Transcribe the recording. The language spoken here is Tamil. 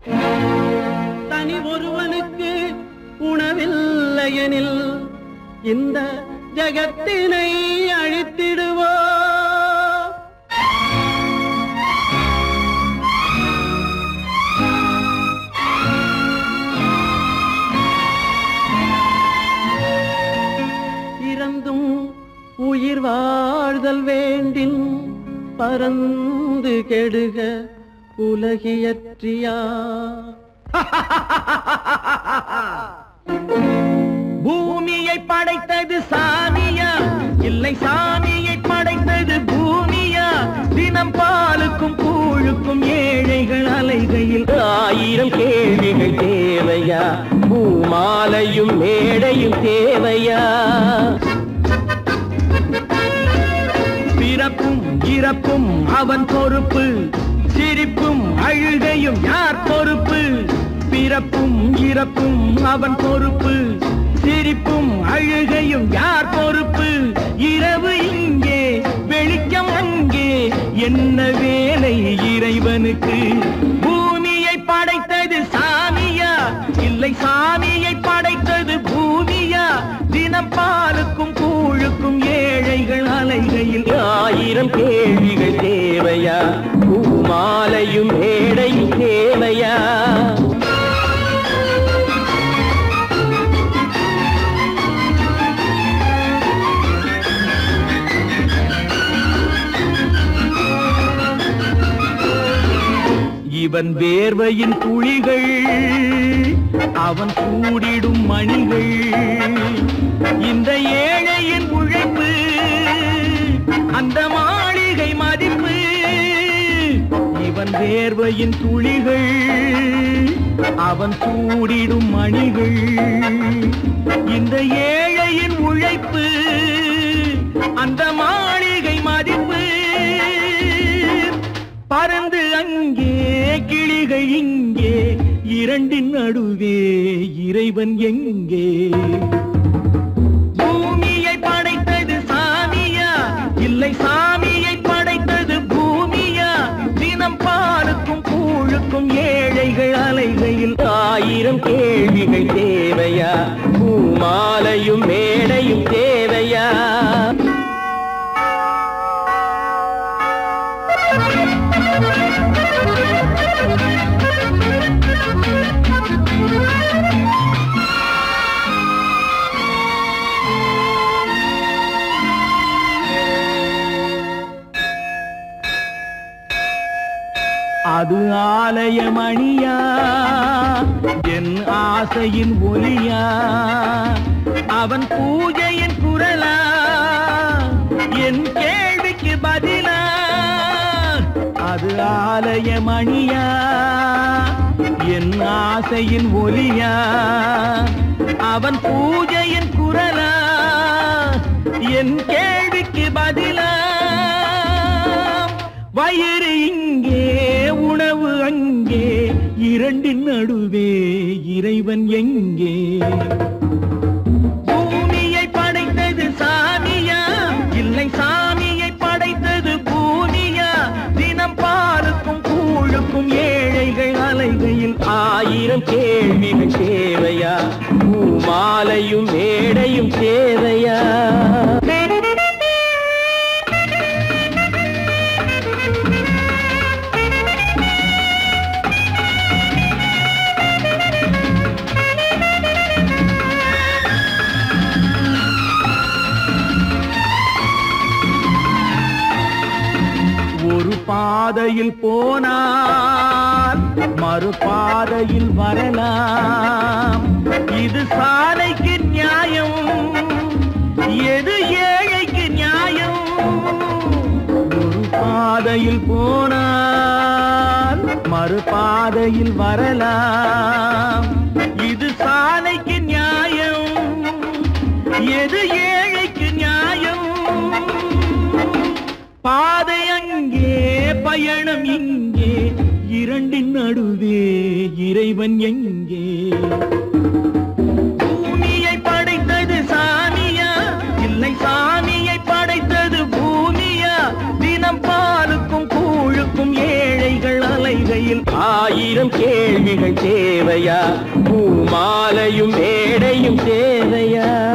தனி ஒருவனுக்கு உணவில்லையெனில் இந்த ஜகத்தினை அழித்திடுவோ இறந்தும் உயிர் வாழ்தல் வேண்டின் பறந்து கெடுக உலகியற்றியா பூமியை படைத்தது சாமியா இல்லை சாமியை படைத்தது பூமியா தினம் பாலுக்கும் கூழுக்கும் ஏழைகள் அலைகையில் ஆயிரம் கேள்விகள் தேவையா பூமாலையும் மேடையும் தேவையா பிறப்பும் இறப்பும் அவன் பொறுப்பு சிரிப்பும் அழுகையும் யார் பொறுப்பு பிறப்பும் இறப்பும் அவன் பொறுப்பு சிரிப்பும் அழுகையும் யார் பொறுப்பு இரவு இங்கே வெளிச்சம் அங்கே என்ன வேலை இறைவனுக்கு பூமியை படைத்தது சாமியா இல்லை சாமியை படைத்தது பூமியா தினம் பாலுக்கும் கூழுக்கும் ஏழைகள் அலைகையில் ஆயிரம் கேள்விகள் தேவையா பூமாலையும் மேடையும் தேவையா இவன் வேர்வையின் துளிகள் அவன் கூடிடும் மணிகள் இந்த ஏழையின் உழைப்பு அந்த மாளிகை மதிப்பு இவன் வேர்வையின் துளிகள் அவன் கூடிடும் மணிகள் இந்த ஏழையின் உழைப்பு அந்த மாளிகை மதிப்பு பறந்து அங்கே கிளிகள் இங்கே இரண்டின் நடுவே இறைவன் எங்கே பூமியை படைத்தது சாமியா இல்லை சாமியை படைத்தது பூமியா தினம் பாலுக்கும் கூழுக்கும் ஏழைகள் அலைகையில் ஆயிரம் கேள்விகள் தேவையா பூமாலையும் மேடையும் தேவையா அது ஆலயமணியா என் ஆசையின் ஒலியா அவன் பூஜையின் குரலா என் கேள்விக்கு பதிலா அது ஆலயமணியா என் ஆசையின் ஒலியா அவன் பூஜையின் குரலா என் கேள்விக்கு பதிலா வயிறு இங்கே உணவு அங்கே இரண்டின் நடுவே இறைவன் எங்கே பூமியை படைத்தது சாமியா இல்லை சாமியை படைத்தது பூமியா தினம் பாலுக்கும் கூழுக்கும் ஏழைகள் அலைகையில் ஆயிரம் கேள்விகள் தேவையா பூமாலையும் மேடையும் தேவையா ஒரு பாதையில் போனால் மறு பாதையில் வரலாம் இது சாலைக்கு நியாயம் எது ஏழைக்கு நியாயம் ஒரு பாதையில் போனால் மறு பாதையில் வரலாம் இது சாலைக்கு நியாயம் எது ஏழைக்கு நியாயம் பாதை அங்கே பயணம் இங்கே இரண்டின் நடுவே இறைவன் எங்கே பூமியை படைத்தது சாமியா இல்லை சாமியை படைத்தது பூமியா தினம் பாலுக்கும் கூழுக்கும் ஏழைகள் அலைகையில் ஆயிரம் ஆயிரம் கேள்விகள் தேவையா பூமாலையும் மேடையும் தேவையா